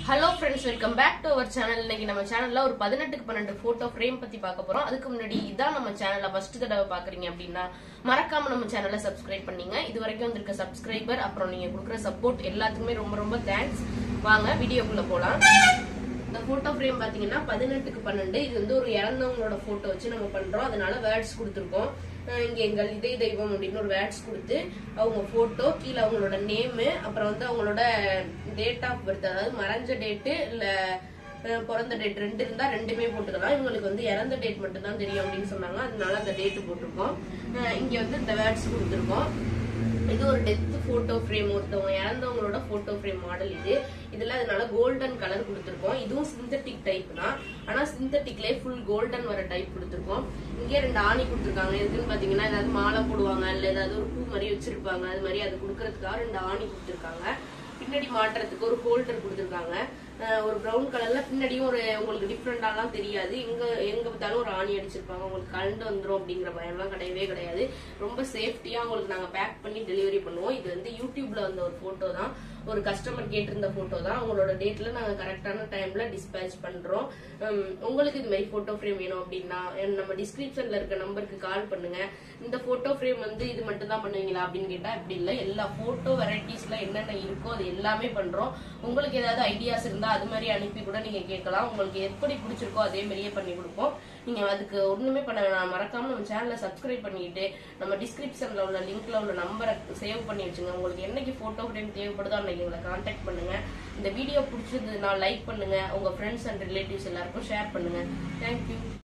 hello friends welcome back to our channel இன்னைக்கு நம்ம சேனல்ல ஒரு பதினெட்டுக்கு பன்னெண்டு போட்டோ ஃப்ரேம் பத்தி பார்க்க போறோம் அதுக்கு முன்னாடி இதான் நம்ம சேனல்ல ஃபர்ஸ்ட் தடவை பாக்குறீங்க அப்படின்னா மறக்காம நம்ம சேனலை சப்ஸ்கிரைப் பண்ணீங்க இது வரைக்கும் வந்திருக்க சப்ஸ்கிரைபர் அப்புறம் நீங்க கொடுக்குற சப்போர்ட் எல்லாத்துக்குமே ரொம்ப ரொம்ப தேங்க்ஸ் வாங்க வீடியோக்குள்ள போலாம் இந்த போட்டோ ஃப்ரேம் பாத்தீங்கன்னா பதினெட்டுக்கு பன்னெண்டு இது வந்து ஒரு இறந்தவங்களோட போட்டோ வச்சு நம்ம பண்றோம் அதனால வேர்ட்ஸ் கொடுத்துருக்கோம் அஹ் இங்க எங்கள் இதய தெய்வம் அப்படின்னு ஒரு வேர்ட்ஸ் கொடுத்து அவங்க போட்டோ கீழே அவங்களோட நேமு அப்புறம் வந்து அவங்களோட டேட் ஆஃப் பர்த் அதாவது மறைஞ்ச டேட்டு இல்ல அஹ் பிறந்த டேட் ரெண்டு இருந்தா ரெண்டுமே போட்டுக்கலாம் இவங்களுக்கு வந்து இறந்த டேட் மட்டும் தான் தெரியும் அப்படின்னு சொன்னாங்க அதனால அந்த டேட் போட்டிருக்கோம் அஹ் இங்க வந்து இந்த வேர்ட்ஸ் கொடுத்துருக்கோம் இது ஒரு டெத் போட்டோ ஃப்ரேம் ஒருத்தவங்க இறந்தவங்களோட போட்டோ ஃப்ரேம் மாடல் இது இதுல அதனால கோல்டன் கலர் கொடுத்துருக்கோம் இதுவும் சிந்தட்டிக் டைப் தான் ஆனா சிந்தட்டிக்லயே ஃபுல் கோல்டன் வர டைப் கொடுத்துருக்கோம் இங்கே ரெண்டு ஆணி கொடுத்துருக்காங்க எதுக்குன்னு பாத்தீங்கன்னா ஏதாவது மாலை போடுவாங்க இல்ல ஏதாவது ஒரு பூ மாதிரி வச்சிருப்பாங்க அது மாதிரி அது கொடுக்கறதுக்காக ரெண்டு ஆணி கொடுத்துருக்காங்க பின்னாடி மாட்டுறதுக்கு ஒரு ஹோல்டர் கொடுத்துருக்காங்க அஹ் ஒரு ப்ரௌன் கலர்ல பின்னாடியும் ஒரு உங்களுக்கு டிஃப்ரெண்டாலாம் தெரியாது எங்க எங்க பார்த்தாலும் ஒரு ஆணி அடிச்சிருப்பாங்க உங்களுக்கு கரண்ட் வந்துரும் அப்படிங்கிற பயம்லாம் கிடையவே கிடையாது ரொம்ப சேஃப்டியா உங்களுக்கு நாங்க பேக் பண்ணி டெலிவரி பண்ணுவோம் இது வந்து யூடியூப்ல வந்த ஒரு போட்டோ தான் ஒரு கஸ்டமர் கேட்டிருந்த போட்டோ தான் உங்களோட டேட்ல நாங்க கரெக்டான டைம்ல டிஸ்பேச் பண்றோம் உம், உங்களுக்கு இது மாதிரி போட்டோ ஃப்ரேம் வேணும் அப்படின்னா என் நம்ம டிஸ்கிரிப்ஷன்ல இருக்க நம்பருக்கு கால் பண்ணுங்க இந்த போட்டோ ஃப்ரேம் வந்து இது மட்டும் தான் பண்ணுவீங்களா அப்படின்னு கேட்டா இப்படி இல்ல எல்லா போட்டோ வெரைட்டிஸ்ல என்னென்ன இருக்கோ அது எல்லாமே பண்றோம் உங்களுக்கு ஏதாவது ஐடியாஸ் இருந்தா அது மாதிரி அனுப்பி கூட நீங்க கேட்கலாம் உங்களுக்கு எப்படி பிடிச்சிருக்கோ அதே மாதிரியே பண்ணி கொடுப்போம் நீங்க அதுக்கு ஒண்ணுமே பண்ண வேணாம் மறக்காம நம்ம சேனலை சப்ஸ்கிரைப் பண்ணிட்டு நம்ம டிஸ்கிரிப்ஷன்ல உள்ள லிங்க்ல உள்ள நம்பரை சேவ் பண்ணி வச்சுங்க உங்களுக்கு என்னைக்கு போட்டோ ஃப்ரேம் தேவைப்படுதோ அன்னைக்கு எங்களை கான்டாக்ட் பண்ணுங்க இந்த வீடியோ பிடிச்சதுன்னா லைக் பண்ணுங்க உங்க ஃப்ரெண்ட்ஸ் அண்ட் ரிலேட்டிவ்ஸ் எல்லாருக்கும் ஷேர் பண்ணுங்க தேங்க்யூ